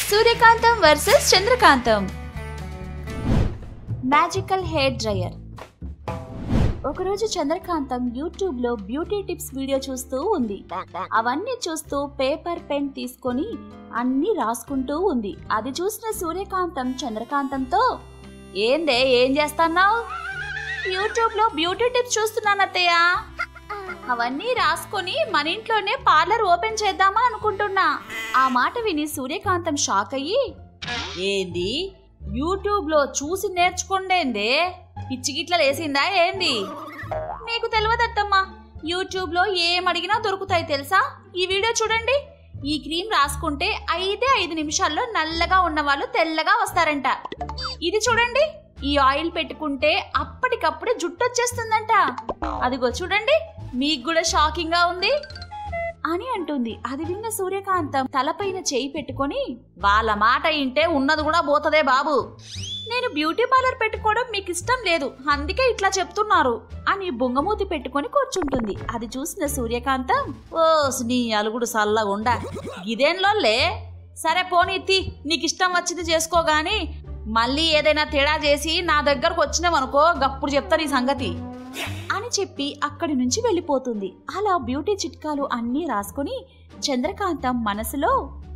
సూర్యకాంతం versus Chandrakantham magical hair dryer ఒకరోజు Chandrakantham YouTube లో beauty tips video చూస్తూ ఉంది అవన్నీ చూస్తూ పేపర్ పెన్ తీసుకొని అన్ని రాసుకుంటూ ఉంది అది చూసిన సూర్యకాంతం చంద్రకాంతంతో ఏందే ఏం చేస్తున్నావు యూట్యూబ్ లో బ్యూటీ టిప్స్ చూస్తున్నాను అత్తయ్య అవన్నీ రాసుకొని మన ఇంట్లోనే పార్లర్ ఓపెన్ చేద్దామా అనుకుంటున్నా ఆ మాట విని సూర్యకాంతం షాక్ అయ్యి ఏంది యూట్యూబ్ లో చూసి నేర్చుకుండేందే పిచ్చి గిట్ల లేసిందా ఏంది నీకు తెలియదత్తమ్మా యూట్యూబ్ లో ఏం అడిగినా దొరుకుతాయి తెలుసా ఈ వీడియో చూడండి ఈ క్రీమ్ రాసుకుంటే ఐదే ఐదు నిమిషాల్లో నల్లగా ఉన్న వాళ్ళు తెల్లగా వస్తారంట ఇది చూడండి ఈ ఆయిల్ పెట్టుకుంటే అప్పటికప్పుడే జుట్టు వచ్చేస్తుందంట అదిగో చూడండి మీకు కూడా షాకింగ్ గా ఉంది అని అంటుంది అది విన్న సూర్యకాంతం తలపైన చేయి పెట్టుకొని వాళ్ళ మాట ఇంటే ఉన్నది కూడా పోతదే బాబు నేను బ్యూటీ పార్లర్ పెట్టుకోవడం మీకు ఇష్టం లేదు అందుకే ఇట్లా చెప్తున్నారు అని బొంగమూతి పెట్టుకొని కూర్చుంటుంది అది చూసిన సూర్యకాంతం ఓ నీ అలుగుడు సల్లగుండా ఇదేంలోలే సరే పోనీ తీ నీకు ఇష్టం వచ్చింది చేసుకో గాని మళ్ళీ ఏదైనా తేడా చేసి నా దగ్గరకు వచ్చినావనుకో గప్పుడు చెప్తా నీ సంగతి అని చెప్పి అక్కడి నుంచి వెళ్ళిపోతుంది అలా బ్యూటీ చిట్కాలు అన్నీ రాసుకొని చంద్రకాంతం మనసులో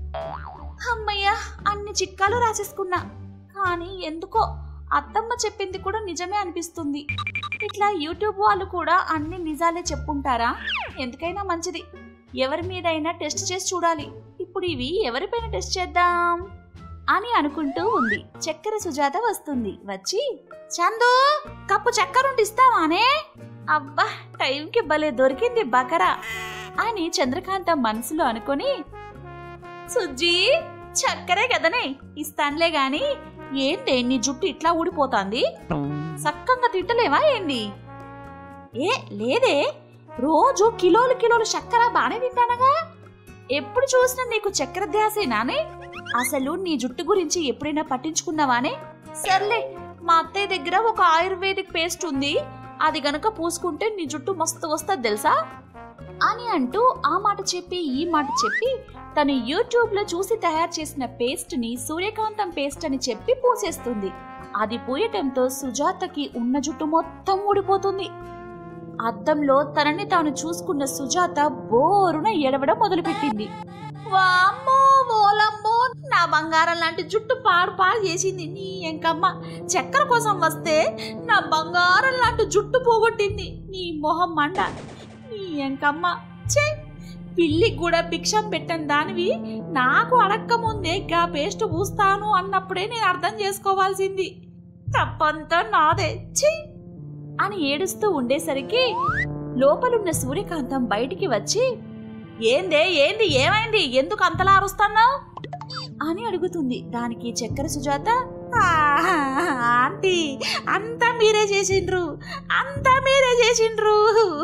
అమ్మయ్య అన్ని చిట్కాలు రాసేసుకున్నా కానీ ఎందుకో అత్తమ్మ చెప్పింది కూడా నిజమే అనిపిస్తుంది ఇట్లా యూట్యూబ్ వాళ్ళు కూడా అన్ని నిజాలే చెప్పుంటారా ఎందుకైనా మంచిది ఎవరి మీదైనా టెస్ట్ చేసి చూడాలి ఇప్పుడు ఇవి ఎవరిపైన టెస్ట్ చేద్దాం అని అనుకుంటూ ఉంది చక్కెర సుజాత వస్తుంది వచ్చి చందు కప్పు చక్కెర ఉంటే ఇస్తావానే అబ్బా టైంకి భలే దొరికింది బకరా అని చంద్రకాంత మనసులో అనుకొని సుజ్జీ చక్కరే కదనే ఇస్తానులే గాని ఏంటే నీ జుట్టు ఇట్లా ఊడిపోతాంది సక్కంగా తిట్టలేవా ఏంది ఏ లేదే రోజు కిలోలు కిలోలు చక్కెర బానే తింటానగా ఎప్పుడు చూసినా నీకు చక్కెర ధ్యాసేనానే అసలు నీ జుట్టు గురించి ఎప్పుడైనా పట్టించుకున్నావానే సర్లే మా అత్తయ్య దగ్గర ఒక ఆయుర్వేదిక్ పేస్ట్ ఉంది అది గనక పూసుకుంటే నీ జుట్టు మస్తు వస్తుంది తెలుసా అని అంటూ ఆ మాట చెప్పి ఈ మాట చెప్పి తను యూట్యూబ్ లో చూసి తయారు చేసిన పేస్ట్ ని సూర్యకాంతం పేస్ట్ అని చెప్పి పూసేస్తుంది అది పూయటంతో సుజాతకి ఉన్న జుట్టు మొత్తం ఊడిపోతుంది అద్దంలో తనని తాను చూసుకున్న సుజాత బోరున ఎడవడం మొదలుపెట్టింది వామ్మో ఓలమ్మో నా బంగారం లాంటి జుట్టు పాడు పాడు చేసింది నీ ఎంకమ్మ చక్కెర కోసం వస్తే నా బంగారం లాంటి జుట్టు పోగొట్టింది నీ మొహం మండ నీ ఎంకమ్మ ఛే పిల్లికి కూడా భిక్షం పెట్టని దానివి నాకు అడక్క ముందే గా పేస్ట్ పూస్తాను అన్నప్పుడే నేను అర్థం చేసుకోవాల్సింది తప్పంతా నాదే ఛీ అని ఏడుస్తూ ఉండేసరికి లోపలున్న సూర్యకాంతం బయటికి వచ్చి ఏందే ఏంది ఏమైంది ఎందుకు అంతలా అరుస్తున్నావు అని అడుగుతుంది దానికి చక్కెర సుజాత "ఆహా, ఆంటీ అంతా మీరే చేసిండ్రు అంతా మీరే చేసిండ్రు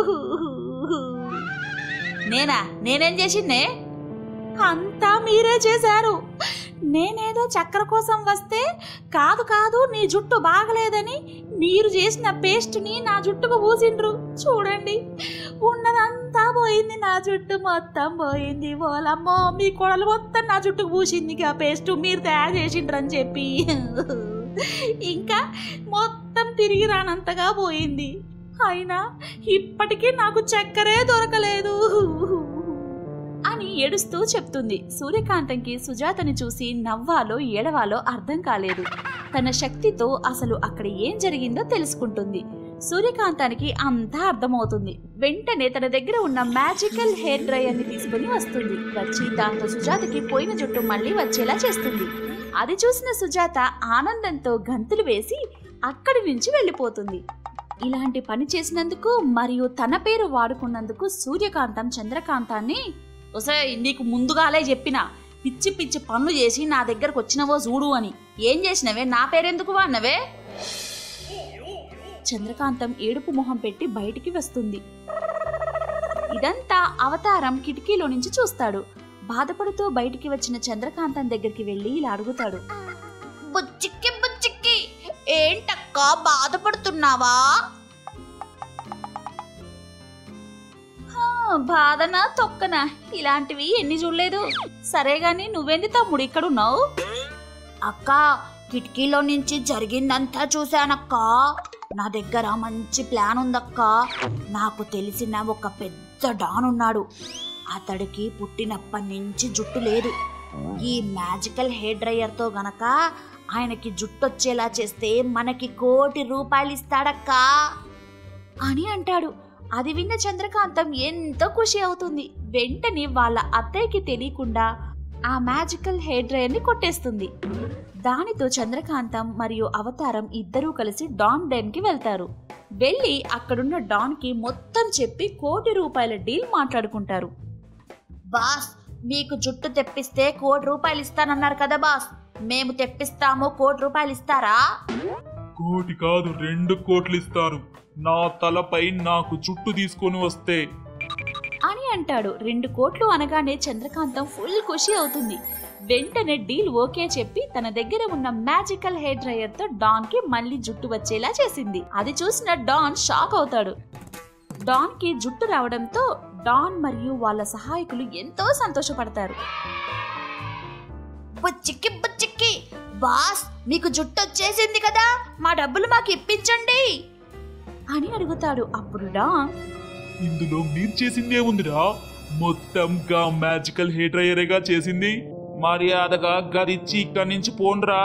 నేనా నేనేం చేసిందే అంతా మీరే చేశారు నేనేదో చక్కెర కోసం వస్తే కాదు కాదు నీ జుట్టు బాగలేదని మీరు చేసిన పేస్ట్ని నా జుట్టుకు పూసిండ్రు చూడండి ఉన్నదంతా పోయింది నా జుట్టు మొత్తం పోయింది ఓలమ్మో మీ కొడలు మొత్తం నా జుట్టుకు పూసింది ఆ పేస్ట్ మీరు తయారు చేసిండ్రు అని చెప్పి ఇంకా మొత్తం తిరిగి రానంతగా పోయింది అయినా ఇప్పటికీ నాకు చక్కెరే దొరకలేదు అని ఏడుస్తూ చెప్తుంది సూర్యకాంతంకి సుజాతని చూసి నవ్వాలో ఏడవాలో అర్థం కాలేదు తన శక్తితో అసలు అక్కడ ఏం జరిగిందో తెలుసుకుంటుంది సూర్యకాంతానికి అంతా అర్థమవుతుంది వెంటనే తన దగ్గర ఉన్న మ్యాజికల్ హెయిర్ డ్రైయర్ ని తీసుకుని వస్తుంది వచ్చి దాంతో సుజాతకి పోయిన జుట్టు మళ్ళీ వచ్చేలా చేస్తుంది అది చూసిన సుజాత ఆనందంతో గంతులు వేసి అక్కడి నుంచి వెళ్ళిపోతుంది ఇలాంటి పని చేసినందుకు మరియు తన పేరు వాడుకున్నందుకు సూర్యకాంతం చంద్రకాంతాన్ని ఒసే నీకు ముందుగాలే చెప్పిన పిచ్చి పిచ్చి పనులు చేసి నా దగ్గరకు వచ్చినవో చూడు అని ఏం చేసినవే నా పేరెందుకు వాడినవే చంద్రకాంతం ఏడుపు మొహం పెట్టి బయటికి వస్తుంది ఇదంతా అవతారం కిటికీలో నుంచి చూస్తాడు బాధపడుతూ బయటికి వచ్చిన చంద్రకాంతం దగ్గరికి వెళ్ళి ఇలా అడుగుతాడు బుచ్చిక్కి బుచ్చిక్కి ఏంటక్క బాధపడుతున్నావా "హా, బాధనా తొక్కనా ఇలాంటివి ఎన్ని చూడలేదు సరే గాని నువ్వేంది తమ్ముడు ఇక్కడున్నావు అక్క కిటికీలో నుంచి జరిగిందంతా చూశానక్క నా దగ్గర మంచి ప్లాన్ ఉందక్క నాకు తెలిసిన ఒక పెద్ద డాన్ ఉన్నాడు అతడికి పుట్టినప్పటి నుంచి జుట్టు లేదు ఈ మ్యాజికల్ హెయిర్ డ్రైయర్తో గనక ఆయనకి జుట్టు వచ్చేలా చేస్తే మనకి కోటి రూపాయలు ఇస్తాడక్కా అని అంటాడు అది విన్న చంద్రకాంతం ఎంతో ఖుషి అవుతుంది వెంటనే వాళ్ళ అత్తయ్యకి తెలియకుండా ఆ మ్యాజికల్ హెయిర్ డ్రైయర్ని కొట్టేస్తుంది దానితో చంద్రకాంతం మరియు అవతారం ఇద్దరూ కలిసి డాన్ డెన్ కి వెళ్తారు వెళ్ళి అక్కడున్న డాన్ కి మొత్తం చెప్పి కోటి రూపాయల డీల్ మాట్లాడుకుంటారు బాస్ మీకు జుట్టు తెప్పిస్తే కోటి రూపాయలు ఇస్తానన్నారు కదా బాస్ మేము తెప్పిస్తాము కోటి రూపాయలు ఇస్తారా కోటి కాదు రెండు కోట్లు ఇస్తాను నా తలపై నాకు చుట్టు తీసుకొని వస్తే అని అంటాడు రెండు కోట్లు అనగానే చంద్రకాంతం ఫుల్ ఖుషి అవుతుంది వెంటనే డీల్ ఓకే చెప్పి తన దగ్గర ఉన్న మ్యాజికల్ హెయిర్ డ్రైయర్ తో డాన్ కి మళ్ళీ జుట్టు వచ్చేలా చేసింది అది చూసిన డాన్ షాక్ అవుతాడు డాన్ కి జుట్టు రావడంతో డాన్ మరియు వాళ్ళ సహాయకులు ఎంతో సంతోషపడతారు బుచ్చిక్కి బుచ్చిక్కి బాస్ మీకు జుట్టు వచ్చేసింది కదా మా డబ్బులు మాకు ఇప్పించండి అని అడుగుతాడు అప్పుడు డాన్ ఇందులో మీరు చేసింది ఏముందిరా మొత్తం గా మ్యాజికల్ హెయిర్ డ్రైయరేగా చేసింది మర్యాదగా గదిచ్చి ఇక్కడి నుంచి పోన్రా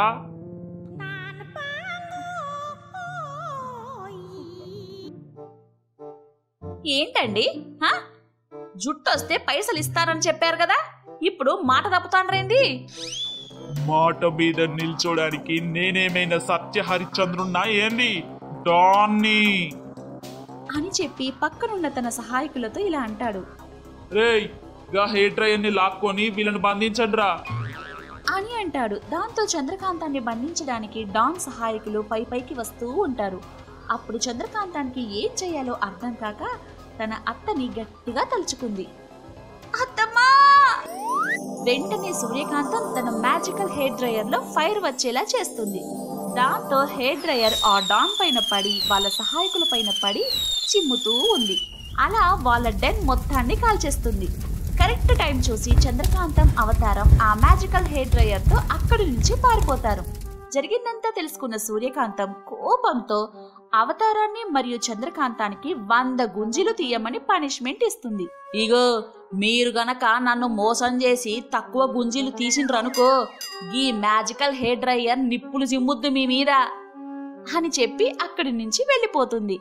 ఏంటండి హా? జుట్టు వస్తే పైసలు ఇస్తారని చెప్పారు కదా ఇప్పుడు మాట తప్పుతానరేంది మాట మీద నిల్చోడానికి నేనేమైనా సత్య హరిశ్చంద్రున్నా ఏంది డాన్ని అని చెప్పి పక్కనున్న తన సహాయకులతో ఇలా అంటాడు రేయ్ గా హెయిర్ డ్రైయర్ని లాక్కొని వీళ్ళని బంధించండి రా అని అంటాడు దాంతో చంద్రకాంతాన్ని బంధించడానికి డాన్ సహాయకులు పై పైకి వస్తూ ఉంటారు అప్పుడు చంద్రకాంతానికి ఏం చేయాలో అర్థం కాక తన అత్తని గట్టిగా తలుచుకుంది అత్తమ్మా వెంటనే సూర్యకాంతం తన మ్యాజికల్ హెయిర్ డ్రైయర్ లో ఫైర్ వచ్చేలా చేస్తుంది దాంతో హెయిర్ డ్రైయర్ ఆ డాన్ పైన పడి వాళ్ళ సహాయకుల పైన పడి చిమ్ముతూ ఉంది అలా వాళ్ళ డెన్ మొత్తాన్ని కాల్చేస్తుంది కరెక్ట్ టైం చూసి చంద్రకాంతం అవతారం ఆ మ్యాజికల్ హెయిర్ డ్రైయర్ తో అక్కడి నుంచి పారిపోతారు జరిగిందంతా తెలుసుకున్న సూర్యకాంతం కోపంతో అవతారాన్ని మరియు చంద్రకాంతానికి వంద గుంజీలు తీయమని పనిష్మెంట్ ఇస్తుంది ఇగో మీరు గనక నన్ను మోసం చేసి తక్కువ గుంజీలు తీసిండ్రనుకో ఈ మ్యాజికల్ హెయిర్ డ్రైయర్ నిప్పులు చిమ్ముద్దు మీ మీద అని చెప్పి అక్కడి నుంచి వెళ్ళిపోతుంది